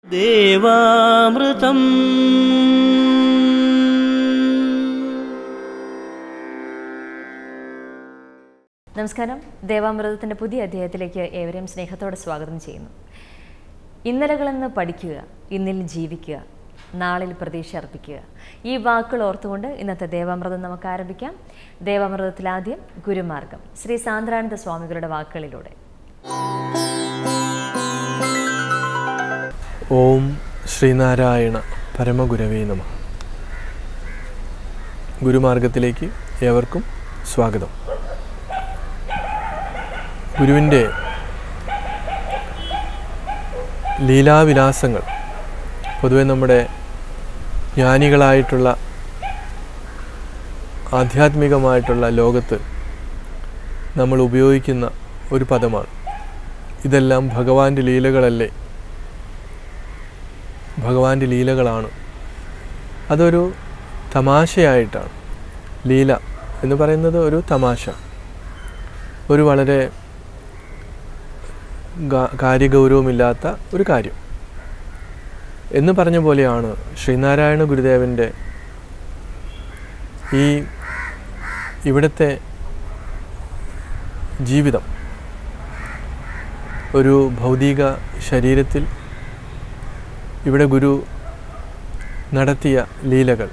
ദേവാമൃതം നമസ്കാരം ദേവാമൃതത്തിൻ്റെ പുതിയ അധ്യായത്തിലേക്ക് ഏവരെയും സ്നേഹത്തോടെ സ്വാഗതം ചെയ്യുന്നു ഇന്നലകളെന്ന് പഠിക്കുക ഇന്നിൽ ജീവിക്കുക നാളിൽ പ്രതീക്ഷ അർപ്പിക്കുക ഈ വാക്കുകൾ ഓർത്തുകൊണ്ട് ഇന്നത്തെ ദേവാമൃതം നമുക്ക് ആരംഭിക്കാം ദേവാമൃതത്തിൽ ആദ്യം ഗുരുമാർഗം ശ്രീ സാന്ദ്രാനന്ദ സ്വാമികളുടെ വാക്കുകളിലൂടെ ഓം ശ്രീനാരായണ പരമഗുരവേ നമ ഗുരുമാർഗത്തിലേക്ക് ഏവർക്കും സ്വാഗതം ഗുരുവിൻ്റെ ലീലാവിലാസങ്ങൾ പൊതുവെ നമ്മുടെ ജ്ഞാനികളായിട്ടുള്ള ആധ്യാത്മികമായിട്ടുള്ള ലോകത്ത് നമ്മൾ ഉപയോഗിക്കുന്ന ഒരു പദമാണ് ഇതെല്ലാം ഭഗവാന്റെ ലീലകളല്ലേ ഭഗവാന്റെ ലീലകളാണ് അതൊരു തമാശയായിട്ടാണ് ലീല എന്ന് പറയുന്നത് ഒരു തമാശ ഒരു വളരെ ഗാ- കാര്യഗൗരവമില്ലാത്ത ഒരു കാര്യം എന്ന് പറഞ്ഞ പോലെയാണ് ശ്രീനാരായണ ഗുരുദേവൻ്റെ ഈ ഇവിടുത്തെ ജീവിതം ഒരു ഭൗതിക ശരീരത്തിൽ ഇവിടെ ഗുരു നടത്തിയ ലീലകൾ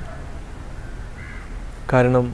കാരണം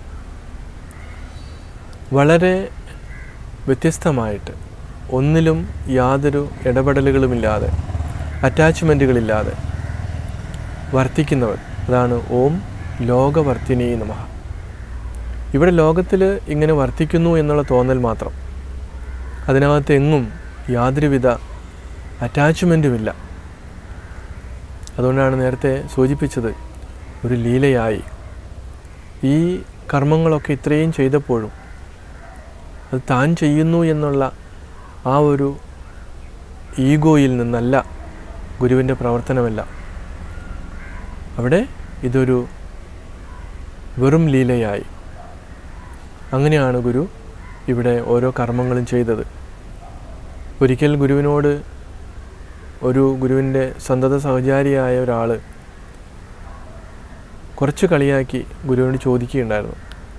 വളരെ വ്യത്യസ്തമായിട്ട് ഒന്നിലും യാതൊരു ഇടപെടലുകളുമില്ലാതെ അറ്റാച്ച്മെൻറ്റുകളില്ലാതെ വർത്തിക്കുന്നവർ അതാണ് ഓം ലോകവർത്തിനി നമ ഇവിടെ ലോകത്തിൽ ഇങ്ങനെ വർത്തിക്കുന്നു എന്നുള്ള തോന്നൽ മാത്രം അതിനകത്ത് എങ്ങും യാതൊരുവിധ അറ്റാച്ച്മെൻറ്റുമില്ല അതുകൊണ്ടാണ് നേരത്തെ സൂചിപ്പിച്ചത് ഒരു ലീലയായി ഈ കർമ്മങ്ങളൊക്കെ ഇത്രയും ചെയ്തപ്പോഴും അത് താൻ ചെയ്യുന്നു എന്നുള്ള ആ ഒരു ഈഗോയിൽ നിന്നല്ല ഗുരുവിൻ്റെ പ്രവർത്തനമല്ല അവിടെ ഇതൊരു വെറും ലീലയായി അങ്ങനെയാണ് ഗുരു ഇവിടെ ഓരോ കർമ്മങ്ങളും ചെയ്തത് ഒരിക്കൽ ഗുരുവിനോട് ഒരു ഗുരുവിൻ്റെ സന്തത സഹചാരിയായ ഒരാൾ കുറച്ച് കളിയാക്കി ഗുരുവിനോട് ചോദിക്കുകയുണ്ടായിരുന്നു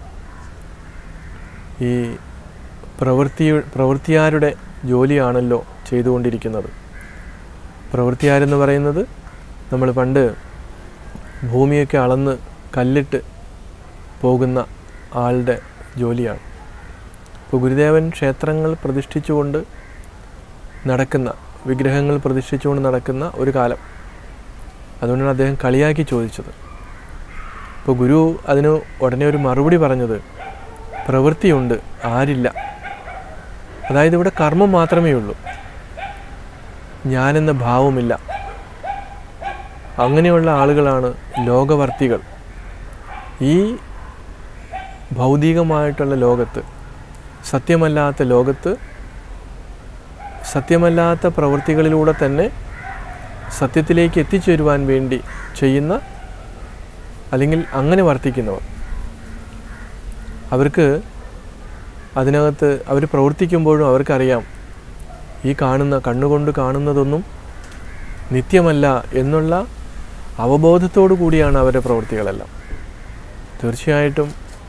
ഈ പ്രവൃത്തി പ്രവൃത്തിയാരുടെ ജോലിയാണല്ലോ ചെയ്തുകൊണ്ടിരിക്കുന്നത് പ്രവൃത്തിയാരെന്ന് പറയുന്നത് നമ്മൾ പണ്ട് ഭൂമിയൊക്കെ അളന്ന് കല്ലിട്ട് പോകുന്ന ആളുടെ ജോലിയാണ് ഇപ്പോൾ ഗുരുദേവൻ ക്ഷേത്രങ്ങൾ പ്രതിഷ്ഠിച്ചുകൊണ്ട് നടക്കുന്ന വിഗ്രഹങ്ങൾ പ്രതിഷ്ഠിച്ചുകൊണ്ട് നടക്കുന്ന ഒരു കാലം അതുകൊണ്ടാണ് അദ്ദേഹം കളിയാക്കി ചോദിച്ചത് ഇപ്പോൾ ഗുരു അതിന് ഉടനെ ഒരു മറുപടി പറഞ്ഞത് പ്രവൃത്തിയുണ്ട് ആരില്ല അതായത് ഇവിടെ കർമ്മം മാത്രമേ ഉള്ളൂ ഞാനെന്ന ഭാവമില്ല അങ്ങനെയുള്ള ആളുകളാണ് ലോകവർത്തികൾ ഈ ഭൗതികമായിട്ടുള്ള ലോകത്ത് സത്യമല്ലാത്ത ലോകത്ത് സത്യമല്ലാത്ത പ്രവൃത്തികളിലൂടെ തന്നെ സത്യത്തിലേക്ക് എത്തിച്ചേരുവാൻ വേണ്ടി ചെയ്യുന്ന അല്ലെങ്കിൽ അങ്ങനെ വർത്തിക്കുന്നവർ അവർക്ക് അതിനകത്ത് അവർ പ്രവർത്തിക്കുമ്പോഴും അവർക്കറിയാം ഈ കാണുന്ന കണ്ണുകൊണ്ട് കാണുന്നതൊന്നും നിത്യമല്ല എന്നുള്ള അവബോധത്തോടു കൂടിയാണ് അവരുടെ പ്രവൃത്തികളെല്ലാം തീർച്ചയായിട്ടും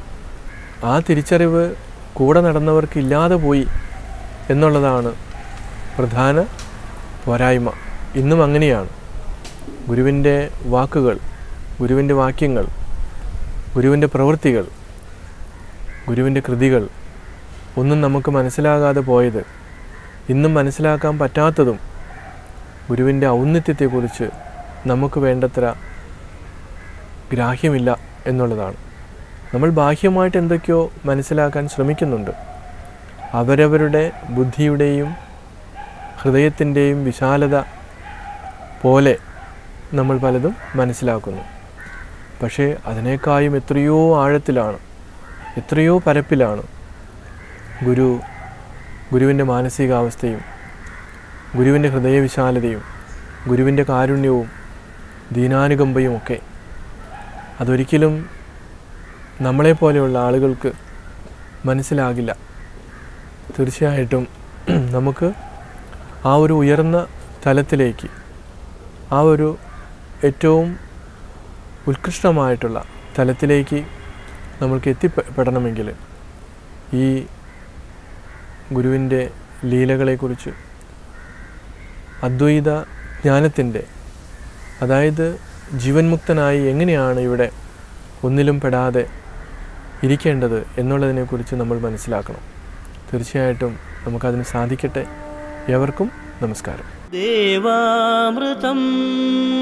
ആ തിരിച്ചറിവ് കൂടെ നടന്നവർക്ക് ഇല്ലാതെ പോയി എന്നുള്ളതാണ് പ്രധാന പോരായ്മ ഇന്നും അങ്ങനെയാണ് ഗുരുവിൻ്റെ വാക്കുകൾ ഗുരുവിൻ്റെ വാക്യങ്ങൾ ഗുരുവിൻ്റെ പ്രവൃത്തികൾ ഗുരുവിൻ്റെ കൃതികൾ ഒന്നും നമുക്ക് മനസ്സിലാകാതെ പോയത് ഇന്നും മനസ്സിലാക്കാൻ പറ്റാത്തതും ഗുരുവിൻ്റെ ഔന്നത്യത്തെക്കുറിച്ച് നമുക്ക് വേണ്ടത്ര ഗ്രാഹ്യമില്ല എന്നുള്ളതാണ് നമ്മൾ ബാഹ്യമായിട്ട് എന്തൊക്കെയോ മനസ്സിലാക്കാൻ ശ്രമിക്കുന്നുണ്ട് അവരവരുടെ ബുദ്ധിയുടെയും ഹൃദയത്തിൻ്റെയും വിശാലത പോലെ നമ്മൾ പലതും മനസ്സിലാക്കുന്നു പക്ഷേ അതിനേക്കാളും എത്രയോ ആഴത്തിലാണ് എത്രയോ പരപ്പിലാണ് ഗുരു ഗുരുവിൻ്റെ മാനസികാവസ്ഥയും ഗുരുവിൻ്റെ ഹൃദയവിശാലതയും ഗുരുവിൻ്റെ കാരുണ്യവും ദീനാനുകമ്പയും ഒക്കെ അതൊരിക്കലും നമ്മളെപ്പോലെയുള്ള ആളുകൾക്ക് മനസ്സിലാകില്ല തീർച്ചയായിട്ടും നമുക്ക് ആ ഒരു ഉയർന്ന തലത്തിലേക്ക് ആ ഒരു ഏറ്റവും ഉത്കൃഷ്ടമായിട്ടുള്ള തലത്തിലേക്ക് നമ്മൾക്ക് എത്തിപ്പെടണമെങ്കിൽ ഈ ഗുരുവിൻ്റെ ലീലകളെക്കുറിച്ച് അദ്വൈത ജ്ഞാനത്തിൻ്റെ അതായത് ജീവൻ മുക്തനായി എങ്ങനെയാണ് ഇവിടെ ഒന്നിലും പെടാതെ ഇരിക്കേണ്ടത് എന്നുള്ളതിനെക്കുറിച്ച് നമ്മൾ മനസ്സിലാക്കണം തീർച്ചയായിട്ടും നമുക്കതിന് സാധിക്കട്ടെ ഏവർക്കും നമസ്കാരം देवामृतम्